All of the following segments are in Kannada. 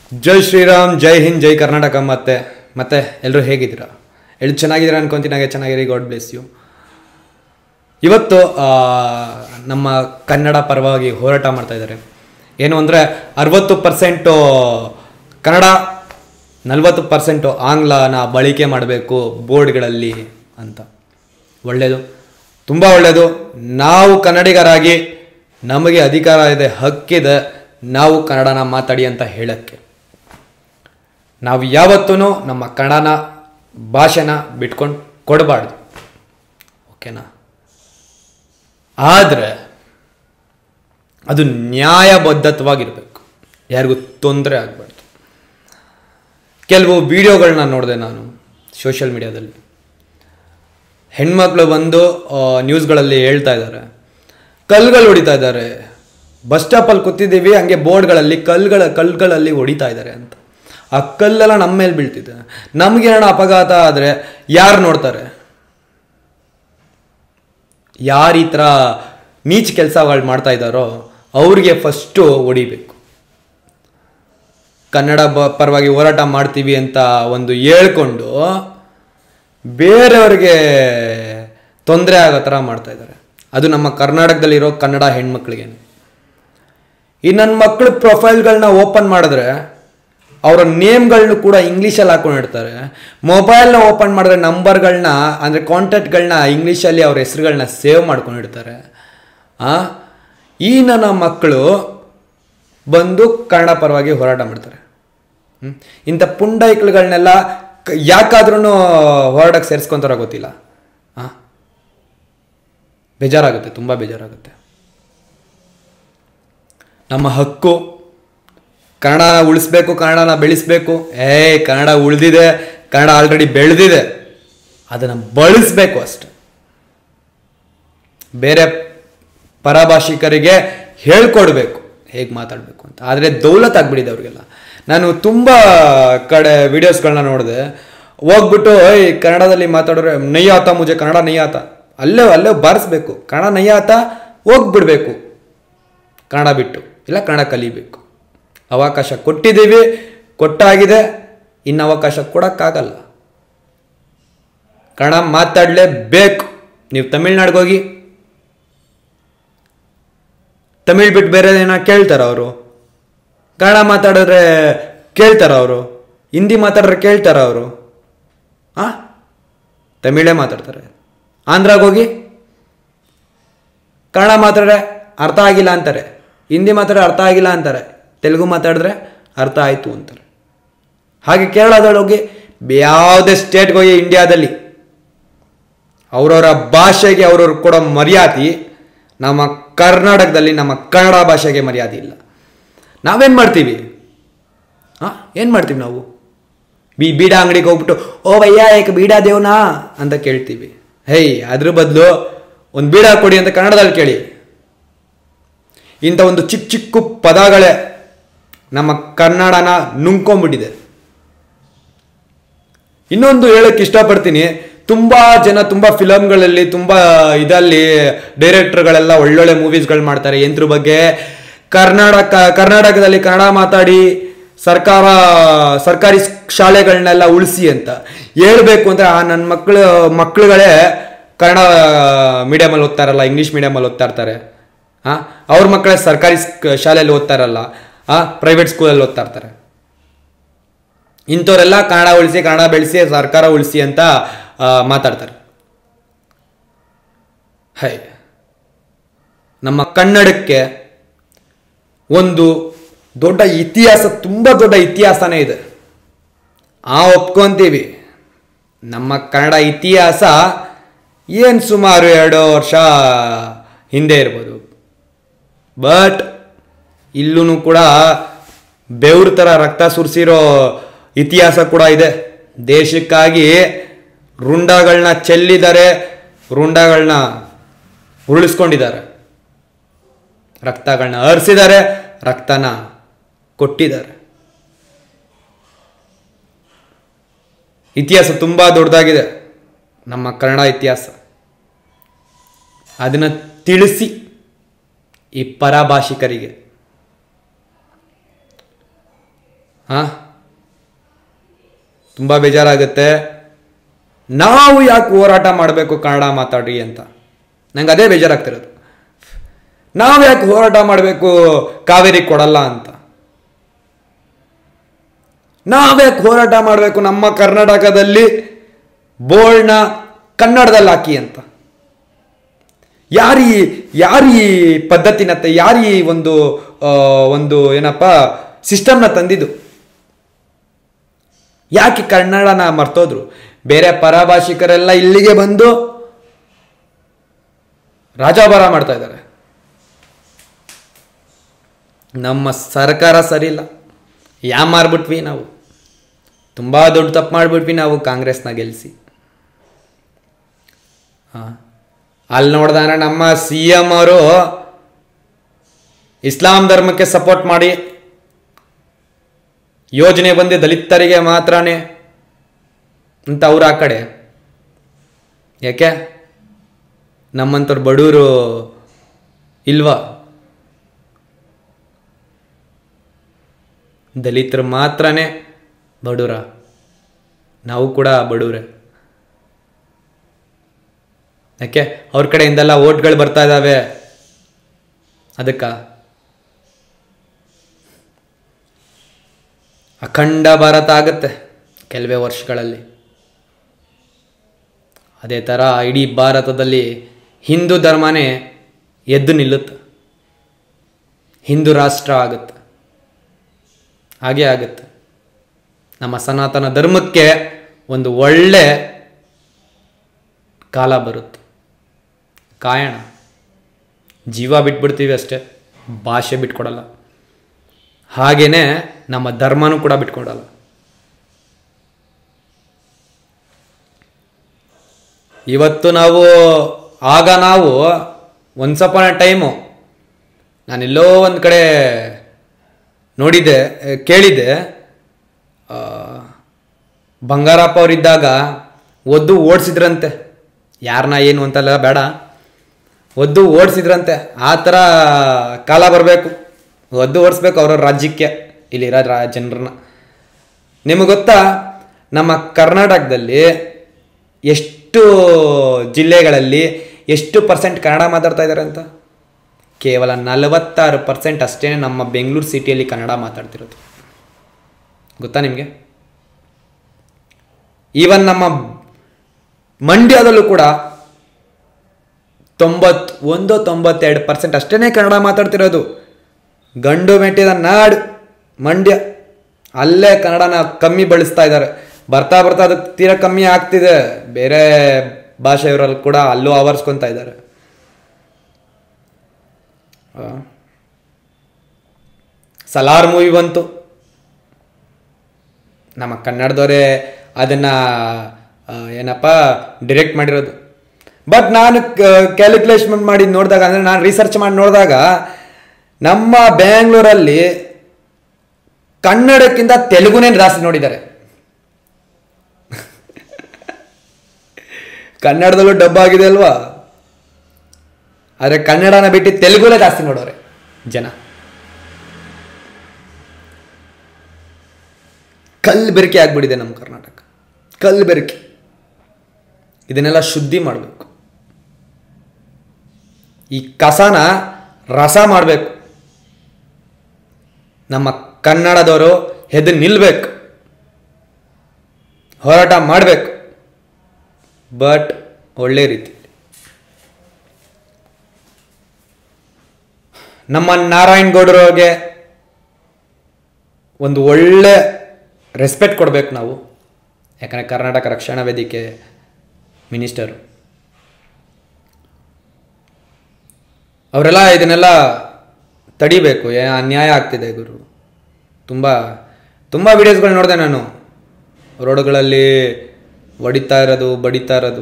ಜೈ ಶ್ರೀರಾಮ್ ಜೈ ಹಿಂದ್ ಜೈ ಕರ್ನಾಟಕ ಮತ್ತೆ ಮತ್ತೆ ಎಲ್ಲರೂ ಹೇಗಿದ್ದೀರಾ ಎಲ್ಲಿ ಚೆನ್ನಾಗಿದ್ದೀರಾ ಅನ್ಕೊಂತೀನಿ ಹಾಗೆ ಚೆನ್ನಾಗಿರಿ ಗಾಡ್ ಬ್ಲೆಸ್ ಯು ಇವತ್ತು ಆ, ನಮ್ಮ ಕನ್ನಡ ಪರವಾಗಿ ಹೋರಾಟ ಮಾಡ್ತಾ ಇದ್ದಾರೆ ಏನು ಅಂದರೆ ಅರವತ್ತು ಪರ್ಸೆಂಟು ಕನ್ನಡ ನಲವತ್ತು ಪರ್ಸೆಂಟು ಆಂಗ್ಲನ ಬಳಕೆ ಮಾಡಬೇಕು ಬೋರ್ಡ್ಗಳಲ್ಲಿ ಅಂತ ಒಳ್ಳೆಯದು ತುಂಬ ಒಳ್ಳೆಯದು ನಾವು ಕನ್ನಡಿಗರಾಗಿ ನಮಗೆ ಅಧಿಕಾರ ಇದೆ ಹಕ್ಕಿದೆ ನಾವು ಕನ್ನಡನ ಮಾತಾಡಿ ಅಂತ ಹೇಳಕ್ಕೆ ನಾವು ಯಾವತ್ತೂ ನಮ್ಮ ಕನ್ನಡನ ಭಾಷೆನ ಬಿಟ್ಕೊಂಡು ಕೊಡಬಾರ್ದು ಓಕೆನಾ ಆದರೆ ಅದು ನ್ಯಾಯಬದ್ಧತ್ವಾಗಿರಬೇಕು ಯಾರಿಗೂ ತೊಂದರೆ ಆಗಬಾರ್ದು ಕೆಲವು ವಿಡಿಯೋಗಳನ್ನ ನೋಡಿದೆ ನಾನು ಸೋಷಿಯಲ್ ಮೀಡಿಯಾದಲ್ಲಿ ಹೆಣ್ಮಕ್ಳು ಬಂದು ಆ, ನ್ಯೂಸ್ಗಳಲ್ಲಿ ಹೇಳ್ತಾ ಇದ್ದಾರೆ ಕಲ್ಗಳು ಹೊಡಿತಾ ಇದ್ದಾರೆ ಬಸ್ ಸ್ಟಾಪಲ್ಲಿ ಕೂತಿದ್ದೀವಿ ಹಂಗೆ ಬೋರ್ಡ್ಗಳಲ್ಲಿ ಕಲ್ಗಳ ಕಲ್ಗಳಲ್ಲಿ ಹೊಡಿತಾ ಇದ್ದಾರೆ ಅಂತ ಆ ಕಲ್ಲೆಲ್ಲ ನಮ್ಮ ಮೇಲೆ ಬೀಳ್ತಿದೆ ನಮಗೇನೋ ಅಪಘಾತ ಆದರೆ ಯಾರು ನೋಡ್ತಾರೆ ಯಾರು ಈ ಥರ ನೀಚ್ ಕೆಲಸಗಳು ಮಾಡ್ತಾ ಇದ್ದಾರೋ ಅವ್ರಿಗೆ ಫಸ್ಟು ಹೊಡಿಬೇಕು ಕನ್ನಡ ಬ ಪರವಾಗಿ ಹೋರಾಟ ಮಾಡ್ತೀವಿ ಅಂತ ಒಂದು ಹೇಳ್ಕೊಂಡು ಬೇರೆಯವ್ರಿಗೆ ತೊಂದರೆ ಆಗೋ ಥರ ಮಾಡ್ತಾ ಇದ್ದಾರೆ ಅದು ನಮ್ಮ ಕರ್ನಾಟಕದಲ್ಲಿರೋ ಕನ್ನಡ ಹೆಣ್ಮಕ್ಳಿಗೆ ಈ ನನ್ನ ಮಕ್ಕಳು ಪ್ರೊಫೈಲ್ಗಳನ್ನ ಓಪನ್ ಮಾಡಿದ್ರೆ ಅವರ ನೇಮ್ಗಳನ್ನ ಕೂಡ ಇಂಗ್ಲೀಷಲ್ಲಿ ಹಾಕೊಂಡಿರ್ತಾರೆ ಮೊಬೈಲ್ನ ಓಪನ್ ಮಾಡಿದ್ರೆ ನಂಬರ್ಗಳನ್ನ ಅಂದರೆ ಕಾಂಟ್ಯಾಕ್ಟ್ಗಳನ್ನ ಇಂಗ್ಲೀಷಲ್ಲಿ ಅವ್ರ ಹೆಸರುಗಳನ್ನ ಸೇವ್ ಮಾಡ್ಕೊಂಡಿರ್ತಾರೆ ಆ ಈ ನನ್ನ ಮಕ್ಕಳು ಬಂದು ಕನ್ನಡ ಪರವಾಗಿ ಹೋರಾಟ ಮಾಡ್ತಾರೆ ಹ್ಮ್? ಇಂಥ ಪುಂಡೈಕ್ಳುಗಳನ್ನೆಲ್ಲ ಯಾಕಾದ್ರೂ ಹೋರಾಟಕ್ಕೆ ಸೇರಿಸ್ಕೊಂತಾರ ಗೊತ್ತಿಲ್ಲ ಆ ಬೇಜಾರಾಗುತ್ತೆ ತುಂಬ ಬೇಜಾರಾಗುತ್ತೆ ನಮ್ಮ ಹಕ್ಕು ಕನ್ನಡನ ಉಳಿಸ್ಬೇಕು ಕನ್ನಡನ ಬೆಳೆಸ್ಬೇಕು ಏ ಕನ್ನಡ ಉಳಿದಿದೆ ಕನ್ನಡ ಆಲ್ರೆಡಿ ಬೆಳೆದಿದೆ ಅದನ್ನು ಬಳಸಬೇಕು ಅಷ್ಟೆ ಬೇರೆ ಪರಭಾಷಿಕರಿಗೆ ಹೇಳ್ಕೊಡ್ಬೇಕು ಹೇಗೆ ಮಾತಾಡಬೇಕು ಅಂತ ಆದರೆ ದೌಲತ್ ಆಗ್ಬಿಟ್ಟಿದೆ ಅವ್ರಿಗೆಲ್ಲ ನಾನು ತುಂಬ ಕಡೆ ವಿಡಿಯೋಸ್ಗಳನ್ನ ನೋಡಿದೆ ಹೋಗ್ಬಿಟ್ಟು ಏಯ್ ಕನ್ನಡದಲ್ಲಿ ಮಾತಾಡೋರೆ ನಯ್ಯಾತ ಮುಜೆ ಕನ್ನಡ ನಯ್ಯಾತ ಅಲ್ಲೇ ಅಲ್ಲೇ ಬಾರಿಸ್ಬೇಕು ಕನ್ನಡ ನಯ್ಯಾತ ಹೋಗ್ಬಿಡ್ಬೇಕು ಕನ್ನಡ ಬಿಟ್ಟು ಇಲ್ಲ ಕನ್ನಡ ಕಲಿಬೇಕು ಅವಕಾಶ ಕೊಟ್ಟಿದ್ದೀವಿ ಕೊಟ್ಟಾಗಿದೆ ಇನ್ನು ಅವಕಾಶ ಕೊಡೋಕ್ಕಾಗಲ್ಲ ಕನ್ನಡ ಮಾತಾಡಲೇಬೇಕು ನೀವು ತಮಿಳ್ನಾಡಿಗೆ ಹೋಗಿ ತಮಿಳ್ ಬಿಟ್ಟು ಬೇರೆ ಏನೋ ಕೇಳ್ತಾರ ಅವರು ಕನ್ನಡ ಮಾತಾಡಿದ್ರೆ ಕೇಳ್ತಾರ ಅವರು ಹಿಂದಿ ಮಾತಾಡಿದ್ರೆ ಕೇಳ್ತಾರ ಅವರು ಆ ತಮಿಳೇ ಮಾತಾಡ್ತಾರೆ ಆಂಧ್ರಾಗ ಹೋಗಿ ಕನ್ನಡ ಮಾತಾಡಿದ್ರೆ ಅರ್ಥ ಆಗಿಲ್ಲ ಅಂತಾರೆ ಹಿಂದಿ ಮಾತಾಡಿದ್ರೆ ಅರ್ಥ ಆಗಿಲ್ಲ ಅಂತಾರೆ ತೆಲುಗು ಮಾತಾಡಿದ್ರೆ ಅರ್ಥ ಆಯಿತು ಅಂತಾರೆ ಹಾಗೆ ಕೇರಳದಲ್ಲಿ ಹೋಗಿ ಯಾವುದೇ ಸ್ಟೇಟ್ಗೆ ಹೋಗಿ ಇಂಡಿಯಾದಲ್ಲಿ ಅವರವರ ಭಾಷೆಗೆ ಅವ್ರವ್ರು ಕೊಡೋ ಮರ್ಯಾದೆ ನಮ್ಮ ಕರ್ನಾಟಕದಲ್ಲಿ ನಮ್ಮ ಕನ್ನಡ ಭಾಷೆಗೆ ಮರ್ಯಾದೆ ಇಲ್ಲ ನಾವೇನು ಮಾಡ್ತೀವಿ ಹಾಂ ಏನು ಮಾಡ್ತೀವಿ ನಾವು ಬಿ ಬೀಡ ಅಂಗಡಿಗೆ ಹೋಗ್ಬಿಟ್ಟು ಓ ಭಯ್ಯ ಏಕ ಬೀಡ ದೇವ್ನಾ ಅಂತ ಕೇಳ್ತೀವಿ ಹೇಯ್ ಅದ್ರ ಬದಲು ಒಂದು ಬೀಡ ಕೊಡಿ ಅಂತ ಕನ್ನಡದಲ್ಲಿ ಕೇಳಿ ಇಂಥ ಒಂದು ಚಿಕ್ಕ ಚಿಕ್ಕ ಪದಗಳೇ ನಮ್ಮ ಕನ್ನಡನ ನುಂಗ್ಕೊಂಡ್ಬಿಟ್ಟಿದೆ ಇನ್ನೊಂದು ಹೇಳಕ್ಕೆ ಇಷ್ಟಪಡ್ತೀನಿ ತುಂಬಾ ಜನ ತುಂಬಾ ಫಿಲಮ್ಗಳಲ್ಲಿ ತುಂಬಾ ಇದಲ್ಲಿ ಡೈರೆಕ್ಟರ್ಗಳೆಲ್ಲ ಒಳ್ಳೊಳ್ಳೆ ಮೂವೀಸ್ಗಳು ಮಾಡ್ತಾರೆ ಎಂದ್ರ ಬಗ್ಗೆ ಕರ್ನಾಟಕ ಕರ್ನಾಟಕದಲ್ಲಿ ಕನ್ನಡ ಮಾತಾಡಿ ಸರ್ಕಾರ ಸರ್ಕಾರಿ ಶಾಲೆಗಳನ್ನೆಲ್ಲ ಉಳಿಸಿ ಅಂತ ಹೇಳ್ಬೇಕು ಅಂದ್ರೆ ಆ ನನ್ನ ಮಕ್ಕಳು ಮಕ್ಕಳುಗಳೇ ಕನ್ನಡ ಮೀಡಿಯಮಲ್ಲಿ ಓದ್ತಾ ಇರಲ್ಲ ಇಂಗ್ಲೀಷ್ ಮೀಡಿಯಮಲ್ಲಿ ಓದ್ತಾ ಇರ್ತಾರೆ ಆ ಅವ್ರ ಮಕ್ಕಳೇ ಸರ್ಕಾರಿ ಸ್ಕ್- ಶಾಲೆಯಲ್ಲಿ ಓದ್ತಾ ಇರಲ್ಲ ಆ ಪ್ರೈವೇಟ್ ಸ್ಕೂಲಲ್ಲಿ ಓದ್ತಾ ಇರ್ತಾರೆ ಇಂಥವರೆಲ್ಲ ಕನ್ನಡ ಉಳಿಸಿ ಕನ್ನಡ ಬೆಳೆಸಿ ಸರ್ಕಾರ ಉಳಿಸಿ ಅಂತ ಆ, ಮಾತಾಡ್ತಾರೆ ಹೈ ನಮ್ಮ ಕನ್ನಡಕ್ಕೆ ಒಂದು ದೊಡ್ಡ ಇತಿಹಾಸ ತುಂಬ ದೊಡ್ಡ ಇತಿಹಾಸನೇ ಇದೆ ಆ ಒಪ್ಕೊಂತೀವಿ ನಮ್ಮ ಕನ್ನಡ ಇತಿಹಾಸ ಏನು ಸುಮಾರು ಎರಡು ವರ್ಷ ಹಿಂದೆ ಇರ್ಬೋದು ಬಟ್ ಇಲ್ಲೂ ಕೂಡ ಬೆವ್ರ ಥರ ರಕ್ತ ಸುರಿಸಿರೋ ಇತಿಹಾಸ ಕೂಡ ಇದೆ ದೇಶಕ್ಕಾಗಿ ರುಂಡಗಳನ್ನ ಚೆಲ್ಲಿದ್ದಾರೆ ರುಂಡಗಳನ್ನ ಉರುಳಿಸ್ಕೊಂಡಿದ್ದಾರೆ ರಕ್ತಗಳನ್ನ ಹರಿಸಿದ್ದಾರೆ ರಕ್ತನ ಕೊಟ್ಟಿದ್ದಾರೆ ಇತಿಹಾಸ ತುಂಬ ದೊಡ್ಡದಾಗಿದೆ ನಮ್ಮ ಕನ್ನಡ ಇತಿಹಾಸ ಅದನ್ನು ತಿಳಿಸಿ ಈ ಪರಭಾಷಿಕರಿಗೆ ಹಾಂ ತುಂಬ ಬೇಜಾರಾಗುತ್ತೆ ನಾವು ಯಾಕೆ ಹೋರಾಟ ಮಾಡಬೇಕು ಕನ್ನಡ ಮಾತಾಡ್ರಿ ಅಂತ ನಂಗೆ ಅದೇ ಬೇಜಾರಾಗ್ತಿರೋದು ನಾವು ಯಾಕೆ ಹೋರಾಟ ಮಾಡಬೇಕು ಕಾವೇರಿ ಕೊಡಲ್ಲ ಅಂತ ನಾವ್ಯಾಕೆ ಹೋರಾಟ ಮಾಡಬೇಕು ನಮ್ಮ ಕರ್ನಾಟಕದಲ್ಲಿ ಬೋರ್ಡ್ನ ಕನ್ನಡದಲ್ಲಿ ಹಾಕಿ ಅಂತ ಯಾರೀ ಯಾರೀ ಪದ್ಧತಿನತ್ತೆ ಯಾರೀ ಒಂದು ಆ, ಒಂದು ಏನಪ್ಪ ಸಿಸ್ಟಮ್ನ ತಂದಿದ್ದು ಯಾಕೆ ಕನ್ನಡನ ಮರ್ತೋದ್ರು ಬೇರೆ ಪರಭಾಷಿಕರೆಲ್ಲ ಇಲ್ಲಿಗೆ ಬಂದು ರಾಜಾಭಾರ ಮಾಡ್ತಾ ಇದ್ದಾರೆ ನಮ್ಮ ಸರ್ಕಾರ ಸರಿ ಇಲ್ಲ ಯಾ ಮಾರ್ಬಿಟ್ವಿ ನಾವು ತುಂಬ ದೊಡ್ಡ ತಪ್ಪು ಮಾಡಿಬಿಟ್ವಿ ನಾವು ಕಾಂಗ್ರೆಸ್ನ ಗೆಲ್ಲಿಸಿ ಹಾಂ ಅಲ್ಲಿ ನೋಡ್ದಾನೆ ನಮ್ಮ ಸಿ ಎಮ್ ಅವರು ಇಸ್ಲಾಂ ಧರ್ಮಕ್ಕೆ ಸಪೋರ್ಟ್ ಮಾಡಿ ಯೋಜನೆ ಬಂದು ದಲಿತರಿಗೆ ಮಾತ್ರನೇ ಅಂತ ಅವ್ರು ಆ ಕಡೆ ಯಾಕೆ ನಮ್ಮಂಥವ್ರು ಬಡವರು ಇಲ್ವಾ ದಲಿತರು ಮಾತ್ರನೇ ಬಡವರ ನಾವು ಕೂಡ ಬಡವ್ರೆ ಯಾಕೆ ಅವ್ರ ಕಡೆಯಿಂದೆಲ್ಲ ಓಟ್ಗಳು ಬರ್ತಾ ಇದ್ದಾವೆ ಅದಕ್ಕ ಅಖಂಡ ಭಾರತ ಆಗುತ್ತೆ ಕೆಲವೇ ವರ್ಷಗಳಲ್ಲಿ ಅದೇ ಥರ ಇಡೀ ಭಾರತದಲ್ಲಿ ಹಿಂದೂ ಧರ್ಮನೇ ಎದ್ದು ನಿಲ್ಲುತ್ತೆ ಹಿಂದೂ ರಾಷ್ಟ್ರ ಆಗುತ್ತೆ ಹಾಗೇ ಆಗುತ್ತೆ ನಮ್ಮ ಸನಾತನ ಧರ್ಮಕ್ಕೆ ಒಂದು ಒಳ್ಳೆ ಕಾಲ ಬರುತ್ತೆ ಕಾಯಣ ಜೀವ ಬಿಟ್ಬಿಡ್ತೀವಿ ಅಷ್ಟೇ ಭಾಷೆ ಬಿಟ್ಕೊಡಲ್ಲ ಹಾಗೇನೆ ನಮ್ಮ ಧರ್ಮನೂ ಕೂಡ ಬಿಟ್ಕೊಡಲ್ಲ ಇವತ್ತು ನಾವು ಆಗ ನಾವು ಒನ್ಸ್ ಅಪಾನ್ ಅ ಟೈಮು ನಾನೆಲ್ಲೋ ಒಂದು ಕಡೆ ನೋಡಿದ್ದೆ ಆ, ಕೇಳಿದ್ದೆ ಆ, ಬಂಗಾರಪ್ಪ ಅವರಿದ್ದಾಗ ಒದ್ದು ಓಡಿಸಿದ್ರಂತೆ ಯಾರನ್ನ ಏನು ಅಂತೆಲ್ಲ ಬೇಡ ಒದ್ದು ಓಡಿಸಿದ್ರಂತೆ ಆ ಥರ ಕಾಲ ಬರಬೇಕು ಒದ್ದು ಓಡಿಸ್ಬೇಕು ಅವ್ರ ರಾಜ್ಯಕ್ಕೆ ಇಲ್ಲಿರೋ ರಾ ಜನರನ್ನ ನಿಮಗೆ ಗೊತ್ತಾ ನಮ್ಮ ಕರ್ನಾಟಕದಲ್ಲಿ ಎಷ್ಟು ಜಿಲ್ಲೆಗಳಲ್ಲಿ ಎಷ್ಟು ಪರ್ಸೆಂಟ್ ಕನ್ನಡ ಮಾತಾಡ್ತಾ ಇದ್ದಾರೆ ಅಂತ ಕೇವಲ ನಲವತ್ತಾರು ಪರ್ಸೆಂಟ್ ಅಷ್ಟೇ ನಮ್ಮ ಬೆಂಗಳೂರು ಸಿಟಿಯಲ್ಲಿ ಕನ್ನಡ ಮಾತಾಡ್ತಿರೋದು ಗೊತ್ತಾ ನಿಮಗೆ ಈವನ್ ನಮ್ಮ ಮಂಡ್ಯದಲ್ಲೂ ಕೂಡ ತೊಂಬತ್ ಒಂದು ತೊಂಬತ್ತೆರಡು ಪರ್ಸೆಂಟ್ ಅಷ್ಟೇ ಕನ್ನಡ ಮಾತಾಡ್ತಿರೋದು ಗಂಡು ಮೆಟ್ಟಿದ ನಾಡು ಮಂಡ್ಯ ಅಲ್ಲೇ ಕನ್ನಡನ ಕಮ್ಮಿ ಬಳಸ್ತಾ ಇದ್ದಾರೆ ಬರ್ತಾ ಬರ್ತಾ ಅದು ತೀರಾ ಕಮ್ಮಿ ಆಗ್ತಿದೆ ಬೇರೆ ಭಾಷೆಯವರಲ್ಲಿ ಕೂಡ ಅಲ್ಲೂ ಆವರಿಸ್ಕೊತಾ ಇದ್ದಾರೆ ಆ. ಸಲಾರ್ ಮೂವಿ ಬಂತು ನಮ್ಮ ಕನ್ನಡದವರೇ ಅದನ್ನು ಏನಪ್ಪ ಡಿರೆಕ್ಟ್ ಮಾಡಿರೋದು ಬಟ್ ನಾನು ಕ್ಯಾಲ್ಕುಲೇಷನ್ ಮಾಡಿ ನೋಡಿದಾಗ ಅಂದರೆ ನಾನು ರಿಸರ್ಚ್ ಮಾಡಿ ನೋಡಿದಾಗ ನಮ್ಮ ಬ್ಯಾಂಗ್ಳೂರಲ್ಲಿ ಕನ್ನಡಕ್ಕಿಂತ ತೆಲುಗುನೇ ಜಾಸ್ತಿ ನೋಡಿದ್ದಾರೆ ಕನ್ನಡದಲ್ಲೂ ಡಬ್ಬ ಆಗಿದೆ ಅಲ್ವಾ ಆದರೆ ಕನ್ನಡನ ಬಿಟ್ಟು ತೆಲುಗುಲೇ ಜಾಸ್ತಿ ನೋಡೋರೆ ಜನ ಕಲ್ಲು ಬೆರಕೆ ಆಗ್ಬಿಟ್ಟಿದೆ ನಮ್ಮ ಕರ್ನಾಟಕ ಕಲ್ಲು ಬೆರಕೆ ಇದನ್ನೆಲ್ಲ ಶುದ್ಧಿ ಮಾಡಬೇಕು ಈ ಕಸನ ರಸ ಮಾಡಬೇಕು ನಮ್ಮ ಕನ್ನಡದವರು ಎದ್ದು ನಿಲ್ಬೇಕು ಹೋರಾಟ ಮಾಡಬೇಕು ಬಟ್ ಒಳ್ಳೆ ರೀತಿ ನಮ್ಮ ನಾರಾಯಣ್ ಗೌಡರವ್ರಿಗೆ ಒಂದು ಒಳ್ಳೆ ರೆಸ್ಪೆಕ್ಟ್ ಕೊಡಬೇಕು ನಾವು ಯಾಕಂದರೆ ಕರ್ನಾಟಕ ರಕ್ಷಣಾ ವೇದಿಕೆ ಮಿನಿಸ್ಟರು ಅವರೆಲ್ಲ ಇದನ್ನೆಲ್ಲ ತಡಿಬೇಕು ಏ ಅನ್ಯಾಯ ಆಗ್ತಿದೆ ಗುರು ತುಂಬ ತುಂಬ ವಿಡಿಯೋಸ್ಗಳು ನೋಡಿದೆ ನಾನು ರೋಡ್ಗಳಲ್ಲಿ ಹೊಡಿತಾ ಇರೋದು ಬಡಿತಾ ಇರೋದು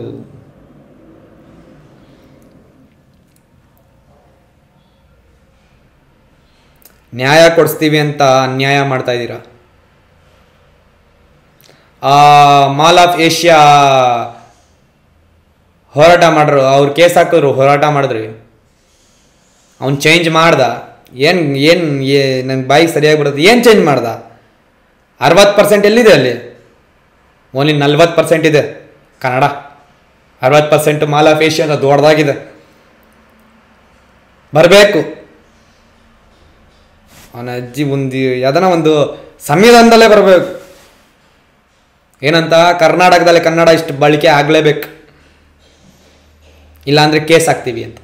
ನ್ಯಾಯ ಕೊಡಿಸ್ತೀವಿ ಅಂತ ಅನ್ಯಾಯ ಮಾಡ್ತಾ ಇದ್ದೀರಾ ಆ ಮಾಲ್ ಆಫ್ ಏಷ್ಯಾ ಹೋರಾಟ ಮಾಡ್ರು ಅವ್ರು ಕೇಸ್ ಹಾಕಿದ್ರು ಹೋರಾಟ ಮಾಡಿದ್ರಿ ಅವ್ನು ಚೇಂಜ್ ಮಾಡ್ದ ಏನು ಏನು ನಂಗೆ ಬಾಯಿಗೆ ಸರಿಯಾಗಿ ಬರುತ್ತೆ ಏನು ಚೇಂಜ್ ಮಾಡ್ದ ಅರವತ್ತು ಪರ್ಸೆಂಟ್ ಎಲ್ಲಿದೆ ಅಲ್ಲಿ ಓನ್ಲಿ ನಲ್ವತ್ತು ಪರ್ಸೆಂಟ್ ಇದೆ ಕನ್ನಡ ಅರವತ್ತು ಪರ್ಸೆಂಟ್ ಮಾಲ್ ಆಫ್ ಏಷ್ಯಾ ಅಂತ ದೊಡ್ಡದಾಗಿದೆ ಬರಬೇಕು ಅವನ ಅಜ್ಜಿ ಒಂದು ಯಾವ್ದನ ಒಂದು ಸಂವಿಧಾನದಲ್ಲೇ ಬರಬೇಕು ಏನಂತ ಕರ್ನಾಟಕದಲ್ಲಿ ಕನ್ನಡ ಇಷ್ಟು ಬಳಕೆ ಆಗಲೇಬೇಕು ಇಲ್ಲಾಂದ್ರೆ ಕೇಸ್ ಹಾಕ್ತೀವಿ ಅಂತ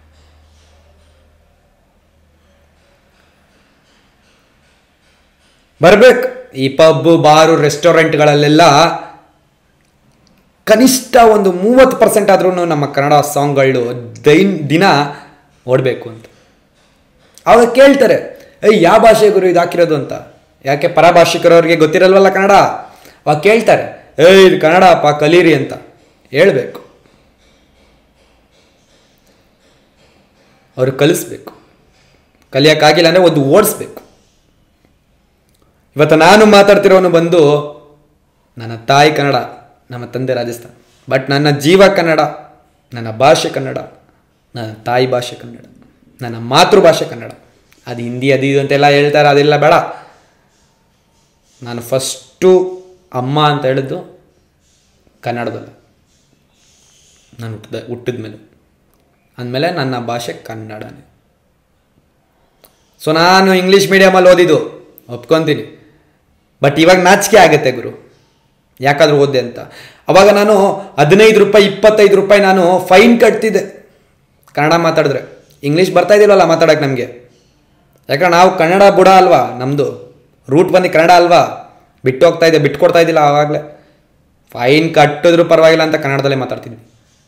ಬರ್ಬೇಕು ಈ ಪಬ್ ಬಾರು ರೆಸ್ಟೋರೆಂಟ್ಗಳಲ್ಲೆಲ್ಲ ಕನಿಷ್ಠ ಒಂದು ಮೂವತ್ತು ಪರ್ಸೆಂಟ್ ಆದ್ರೂ ನಮ್ಮ ಕನ್ನಡ ಸಾಂಗ್ಗಳು ದೈನ್ ದಿನ ಓಡಬೇಕು ಅಂತ ಅವಾಗ ಕೇಳ್ತಾರೆ ಏಯ್ ಯಾವ ಭಾಷೆ ಗುರು ಇದು ಹಾಕಿರೋದು ಅಂತ ಯಾಕೆ ಪರಭಾಷಿಕರವ್ರಿಗೆ ಗೊತ್ತಿರಲ್ವಲ್ಲ ಕನ್ನಡ ಅವಾಗ ಕೇಳ್ತಾರೆ ಏಯ್ ಇದು ಕನ್ನಡ ಅಪ್ಪ ಕಲೀರಿ ಅಂತ ಹೇಳ್ಬೇಕು ಅವ್ರು ಕಲಿಸ್ಬೇಕು ಕಲಿಯೋಕ್ಕಾಗಿಲ್ಲ ಅಂದರೆ ಒಂದು ಓಡಿಸ್ಬೇಕು ಇವತ್ತು ನಾನು ಮಾತಾಡ್ತಿರೋನು ಬಂದು ನನ್ನ ತಾಯಿ ಕನ್ನಡ ನಮ್ಮ ತಂದೆ ರಾಜಸ್ಥಾನ್ ಬಟ್ ನನ್ನ ಜೀವ ಕನ್ನಡ ನನ್ನ ಭಾಷೆ ಕನ್ನಡ ನನ್ನ ತಾಯಿ ಭಾಷೆ ಕನ್ನಡ ನನ್ನ ಮಾತೃಭಾಷೆ ಕನ್ನಡ ಅದು ಹಿಂದಿ ಅದು ಇದು ಅಂತೆಲ್ಲ ಹೇಳ್ತಾರೆ ಅದೆಲ್ಲ ಬೇಡ ನಾನು ಫಸ್ಟು ಅಮ್ಮ ಅಂತ ಹೇಳಿದ್ದು ಕನ್ನಡದಲ್ಲಿ ನಾನು ಹುಟ್ಟಿದ ಹುಟ್ಟಿದ ಮೇಲೆ ಅಂದಮೇಲೆ ನನ್ನ ಭಾಷೆ ಕನ್ನಡನೇ ಸೊ ನಾನು ಇಂಗ್ಲೀಷ್ ಮೀಡಿಯಮಲ್ಲಿ ಓದಿದ್ದು ಒಪ್ಕೊತೀನಿ ಬಟ್ ಇವಾಗ ನಾಚಿಕೆ ಆಗುತ್ತೆ ಗುರು ಯಾಕಾದ್ರೂ ಓದ್ದೆ ಅಂತ ಅವಾಗ ನಾನು ಹದಿನೈದು ರೂಪಾಯಿ ಇಪ್ಪತ್ತೈದು ರೂಪಾಯಿ ನಾನು ಫೈನ್ ಕಟ್ತಿದ್ದೆ ಕನ್ನಡ ಮಾತಾಡಿದ್ರೆ ಇಂಗ್ಲೀಷ್ ಬರ್ತಾ ಇದ್ದಿಲ್ಲಲ್ಲ ಮಾತಾಡೋಕೆ ನಮಗೆ ಯಾಕಂದ್ರೆ ನಾವು ಕನ್ನಡ ಬುಡ ಅಲ್ವಾ ನಮ್ಮದು ರೂಟ್ ಬಂದು ಕನ್ನಡ ಅಲ್ವಾ ಬಿಟ್ಟು ಹೋಗ್ತಾ ಇದೆ ಬಿಟ್ಟು ಕೊಡ್ತಾ ಇದ್ದಿಲ್ಲ ಆವಾಗಲೇ ಫೈನ್ ಕಟ್ಟಿದ್ರು ಪರವಾಗಿಲ್ಲ ಅಂತ ಕನ್ನಡದಲ್ಲೇ ಮಾತಾಡ್ತಿದ್ವಿ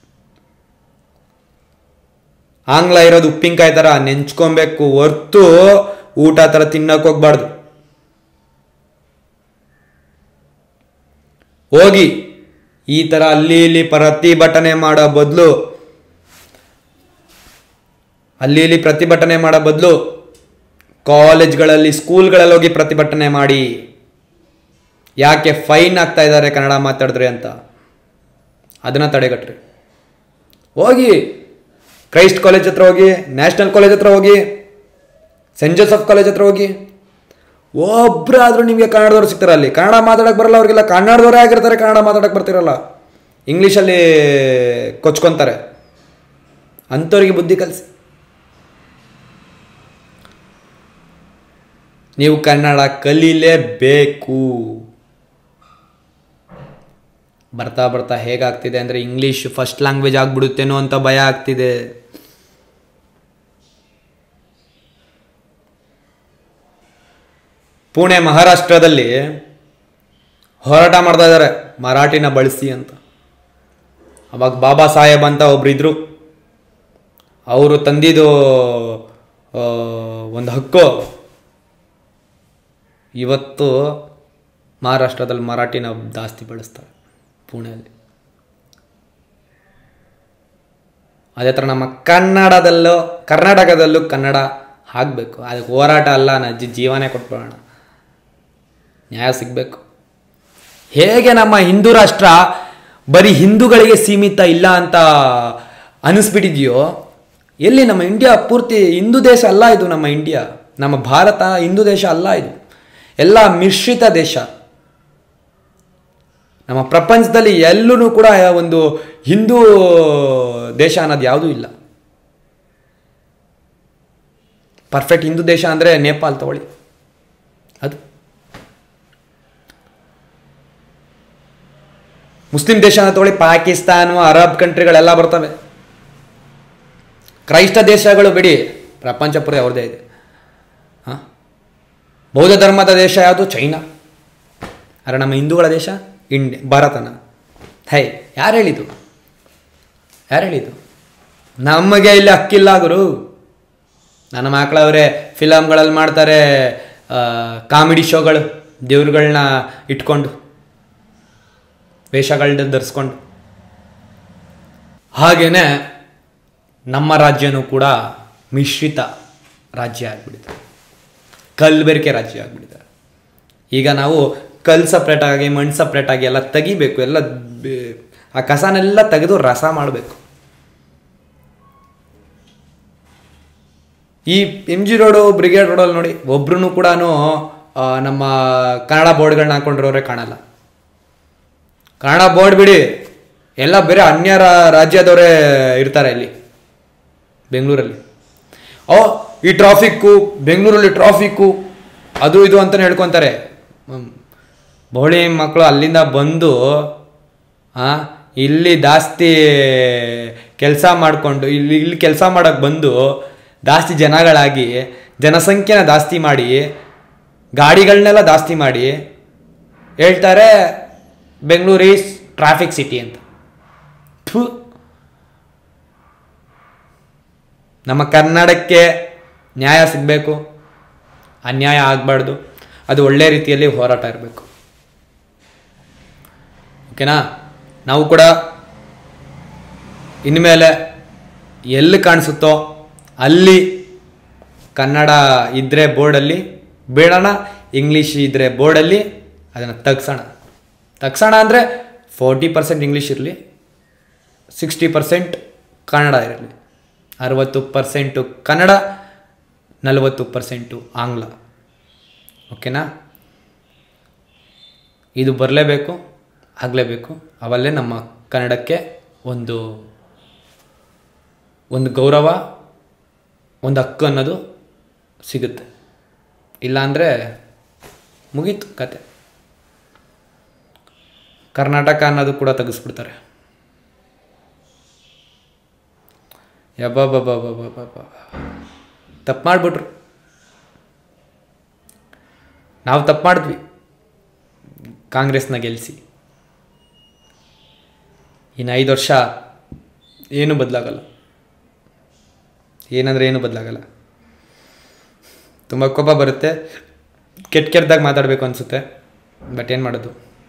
ಆಂಗ್ಲ ಇರೋದು ಉಪ್ಪಿನಕಾಯಿ ಥರ ನೆಂಚ್ಕೊಬೇಕು ಹೊರ್ತು ಊಟ ಥರ ತಿನ್ನಕ್ಕೆ ಹೋಗ್ಬಾರ್ದು ಹೋಗಿ ಈ ಥರ ಅಲ್ಲಿ ಇಲ್ಲಿ ಪ್ರತಿಭಟನೆ ಮಾಡೋ ಬದಲು ಅಲ್ಲಿ ಇಲ್ಲಿ ಪ್ರತಿಭಟನೆ ಮಾಡೋ ಬದಲು ಕಾಲೇಜ್ಗಳಲ್ಲಿ ಸ್ಕೂಲ್ಗಳಲ್ಲಿ ಹೋಗಿ ಪ್ರತಿಭಟನೆ ಮಾಡಿ ಯಾಕೆ ಫೈನ್ ಆಗ್ತಾ ಇದ್ದಾರೆ ಕನ್ನಡ ಮಾತಾಡಿದ್ರೆ ಅಂತ ಅದನ್ನ ತಡೆಗಟ್ರಿ ಹೋಗಿ ಕ್ರೈಸ್ಟ್ ಕಾಲೇಜ್ ಹತ್ರ ಹೋಗಿ ನ್ಯಾಷನಲ್ ಕಾಲೇಜ್ ಹತ್ರ ಹೋಗಿ ಸೆಂಟ್ ಜೋಸಫ್ ಕಾಲೇಜ್ ಹತ್ರ ಹೋಗಿ ಒಬ್ಬರಾದ್ರೂ ನಿಮಗೆ ಕನ್ನಡದವ್ರು ಸಿಗ್ತಾರೆ ಅಲ್ಲಿ ಕನ್ನಡ ಮಾತಾಡಕ್ಕೆ ಬರಲ್ಲ ಅವ್ರಿಗೆಲ್ಲ ಕನ್ನಡದವರೇ ಆಗಿರ್ತಾರೆ ಕನ್ನಡ ಮಾತಾಡಕ್ಕೆ ಬರ್ತಿರಲ್ಲ ಇಂಗ್ಲೀಷಲ್ಲಿ ಕೊಚ್ಕೊಂತಾರೆ ಅಂಥವ್ರಿಗೆ ಬುದ್ಧಿ ಕಲಿಸಿ ನೀವು ಕನ್ನಡ ಕಲೀಲೇಬೇಕು ಬರ್ತಾ ಬರ್ತಾ ಹೇಗಾಗ್ತಿದೆ ಅಂದರೆ ಇಂಗ್ಲೀಷ್ ಫಸ್ಟ್ ಲ್ಯಾಂಗ್ವೇಜ್ ಆಗ್ಬಿಡುತ್ತೇನೋ ಅಂತ ಭಯ ಆಗ್ತಿದೆ ಪುಣೆ ಮಹಾರಾಷ್ಟ್ರದಲ್ಲಿ ಹೋರಾಟ ಮಾಡ್ತಾ ಇದ್ದಾರೆ ಮರಾಠಿನ ಬಳಸಿ ಅಂತ ಅವಾಗ ಬಾಬಾ ಸಾಹೇಬ್ ಅಂತ ಒಬ್ರು ಇದ್ರು ಅವರು ತಂದಿದ್ದು ಆ, ಒಂದು ಹಕ್ಕು ಇವತ್ತು ಮಹಾರಾಷ್ಟ್ರದಲ್ಲಿ ಮರಾಠಿನ ಜಾಸ್ತಿ ಬಳಸ್ತಾರೆ ಪುಣೆಯಲ್ಲಿ ಅದೇ ಥರ ನಮ್ಮ ಕನ್ನಡದಲ್ಲೂ ಕರ್ನಾಟಕದಲ್ಲೂ ಕನ್ನಡ ಆಗಬೇಕು ಅದಕ್ಕೆ ಹೋರಾಟ ಅಲ್ಲ ನನ್ನ ಜಿ ಜೀವನೇ ಕೊಟ್ಬಿಡೋಣ ನ್ಯಾಯ ಸಿಗಬೇಕು ಹೇಗೆ ನಮ್ಮ ಹಿಂದೂ ರಾಷ್ಟ್ರ ಬರೀ ಹಿಂದೂಗಳಿಗೆ ಸೀಮಿತ ಇಲ್ಲ ಅಂತ ಅನಿಸ್ಬಿಟ್ಟಿದೆಯೋ ಎಲ್ಲಿ ನಮ್ಮ ಇಂಡಿಯಾ ಪೂರ್ತಿ ಹಿಂದೂ ದೇಶ ಅಲ್ಲ ಇದು ನಮ್ಮ ಇಂಡಿಯಾ ನಮ್ಮ ಭಾರತ ಹಿಂದೂ ದೇಶ ಅಲ್ಲ ಇದು ಎಲ್ಲ ಮಿಶ್ರಿತ ದೇಶ ನಮ್ಮ ಪ್ರಪಂಚದಲ್ಲಿ ಎಲ್ಲೂ ಕೂಡ ಒಂದು ಹಿಂದೂ ದೇಶ ಅನ್ನೋದು ಯಾವುದೂ ಇಲ್ಲ ಪರ್ಫೆಕ್ಟ್ ಹಿಂದೂ ದೇಶ ಅಂದರೆ ನೇಪಾಲ್ ತಗೊಳ್ಳಿ ಅದು ಮುಸ್ಲಿಂ ದೇಶನ ತಗೊಳ್ಳಿ ಪಾಕಿಸ್ತಾನ ಅರಬ್ ಕಂಟ್ರಿಗಳೆಲ್ಲ ಬರ್ತವೆ ಕ್ರೈಸ್ತ ದೇಶಗಳು ಬಿಡಿ ಪ್ರಪಂಚ ಪೂರ ಅವ್ರದ್ದೇ ಇದೆ ಹಾಂ ಬೌದ್ಧ ಧರ್ಮದ ದೇಶ ಯಾವುದು ಚೈನಾ ಅರೆ ನಮ್ಮ ಹಿಂದೂಗಳ ದೇಶ ಇಂಡಿ ಭಾರತನ ಹೈ ಯಾರು ಹೇಳಿದ್ದು ಯಾರು ಹೇಳಿದ್ದು ನಮಗೆ ಇಲ್ಲಿ ಹಕ್ಕಿಲ್ಲ ಗುರು ನನ್ನ ಮಕ್ಕಳವರೇ ಫಿಲಮ್ಗಳಲ್ಲಿ ಮಾಡ್ತಾರೆ ಕಾಮಿಡಿ ಶೋಗಳು ದೇವ್ರುಗಳನ್ನ ಇಟ್ಕೊಂಡು ವೇಷಗಳನ್ನ ಧರಿಸ್ಕೊಂಡು ಹಾಗೇನೆ ನಮ್ಮ ರಾಜ್ಯನೂ ಕೂಡ ಮಿಶ್ರಿತ ರಾಜ್ಯ ಆಗ್ಬಿಟ್ಟಿದೆ ಕಲ್ಬೆರಕೆ ರಾಜ್ಯ ಆಗ್ಬಿಟ್ಟಿದೆ ಈಗ ನಾವು ಕಲ್ ಸಪ್ರೇಟ್ ಆಗಿ ಮಣ್ಣು ಸಪ್ರೇಟ್ ಆಗಿ ಎಲ್ಲ ತೆಗಿಬೇಕು ಎಲ್ಲ ಬೆ- ಆ ಕಸನೆಲ್ಲ ತೆಗೆದು ರಸ ಮಾಡಬೇಕು ಈ ಎಮ್ ಜಿ ರೋಡು ಬ್ರಿಗೇಡ್ ರೋಡಲ್ಲಿ ನೋಡಿ ಒಬ್ರು ಕೂಡ ಆ, ನಮ್ಮ ಕನ್ನಡ ಬೋರ್ಡ್ಗಳನ್ನ ಹಾಕೊಂಡಿರೋರೆ ಕಾಣಲ್ಲ ಕನ್ನಡ ಬೋರ್ಡ್ ಬಿಡಿ ಎಲ್ಲ ಬೇರೆ ಅನ್ಯ ರಾ- ರಾಜ್ಯದವರೇ ಇರ್ತಾರೆ ಇಲ್ಲಿ ಬೆಂಗಳೂರಲ್ಲಿ ಓ ಈ ಟ್ರಾಫಿಕ್ಕು ಬೆಂಗಳೂರಲ್ಲಿ ಟ್ರಾಫಿಕ್ಕು ಅದು ಇದು ಅಂತಲೇ ಹೇಳ್ಕೊತಾರೆ ಹ್ಮ್. ಬೋಳಿ ಮಕ್ಕಳು ಅಲ್ಲಿಂದ ಬಂದು ಆ, ಇಲ್ಲಿ ಜಾಸ್ತಿ ಕೆಲಸ ಮಾಡಿಕೊಂಡು ಇಲ್ಲಿ ಇಲ್ಲಿ ಕೆಲಸ ಮಾಡೋಕ್ಕೆ ಬಂದು ಜಾಸ್ತಿ ಜನಗಳಾಗಿ ಜನಸಂಖ್ಯೆನ ಜಾಸ್ತಿ ಮಾಡಿ ಗಾಡಿಗಳನ್ನೆಲ್ಲ ಜಾಸ್ತಿ ಮಾಡಿ ಹೇಳ್ತಾರೆ ಬೆಂಗಳೂರು ಈಸ್ ಟ್ರಾಫಿಕ್ ಸಿಟಿ ಅಂತ ಥು. ನಮ್ಮ ಕನ್ನಡಕ್ಕೆ ನ್ಯಾಯ ಸಿಗಬೇಕು ಅನ್ಯಾಯ ಆಗಬಾರ್ದು ಅದು ಒಳ್ಳೆ ರೀತಿಯಲ್ಲಿ ಹೋರಾಟ ಇರಬೇಕು ಓಕೆನಾ ನಾವು ಕೂಡ ಇನ್ಮೇಲೆ ಎಲ್ಲಿ ಕಾಣಿಸುತ್ತೋ ಅಲ್ಲಿ ಕನ್ನಡ ಇದ್ದರೆ ಬೋರ್ಡಲ್ಲಿ ಬೇಡಣ ಇಂಗ್ಲೀಷ್ ಇದ್ದರೆ ಬೋರ್ಡಲ್ಲಿ ಅದನ್ನು ತಗ್ಸೋಣ ತಗ್ಸೋಣ ಅಂದರೆ ಫೋರ್ಟಿ ಪರ್ಸೆಂಟ್ ಇಂಗ್ಲೀಷ್ ಇರಲಿ ಸಿಕ್ಸ್ಟಿ ಪರ್ಸೆಂಟ್ ಕನ್ನಡ ಇರಲಿ ಅರವತ್ತು ಪರ್ಸೆಂಟು ಕನ್ನಡ ನಲವತ್ತು ಪರ್ಸೆಂಟು ಆಂಗ್ಲ ಓಕೆನಾ ಇದು ಬರಲೇಬೇಕು ಆಗಲೇಬೇಕು ಅವಲ್ಲೇ ನಮ್ಮ ಕನ್ನಡಕ್ಕೆ ಒಂದು ಒಂದು ಗೌರವ ಒಂದು ಹಕ್ಕು ಅನ್ನೋದು ಸಿಗುತ್ತೆ ಇಲ್ಲಾಂದರೆ ಮುಗೀತು ಕತೆ ಕರ್ನಾಟಕ ಅನ್ನೋದು ಕೂಡ ತೆಗೆಸ್ಬಿಡ್ತಾರೆ ಯಬ್ಬಬ್ಬಬ್ಬಬ್ಬಬ್ಬಬ್ಬ ತಪ್ಪು ಮಾಡಿಬಿಟ್ರು ನಾವು ತಪ್ಪು ಮಾಡಿದ್ವಿ ಕಾಂಗ್ರೆಸ್ನ ಗೆಲ್ಲಿಸಿ ಇನ್ನು ಐದು ವರ್ಷ ಏನೂ ಬದಲಾಗಲ್ಲ ಏನಂದರೆ ಏನೂ ಬದಲಾಗಲ್ಲ ತುಂಬ ಕೋಪ ಬರುತ್ತೆ ಕೆಟ್ಟ ಕೆಟ್ಟದಾಗ ಮಾತಾಡಬೇಕು ಅನಿಸುತ್ತೆ ಬಟ್ ಏನು ಮಾಡೋದು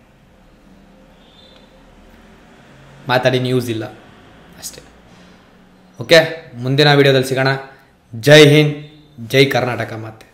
ಮಾತಾಡಿ ನ್ಯೂಸ್ ಇಲ್ಲ ಅಷ್ಟೇ ಓಕೆ ಮುಂದಿನ ವಿಡಿಯೋದಲ್ಲಿ ಸಿಗೋಣ ಜೈ ಹಿಂದ್ ಜೈ ಕರ್ನಾಟಕ ಮತ್ತೆ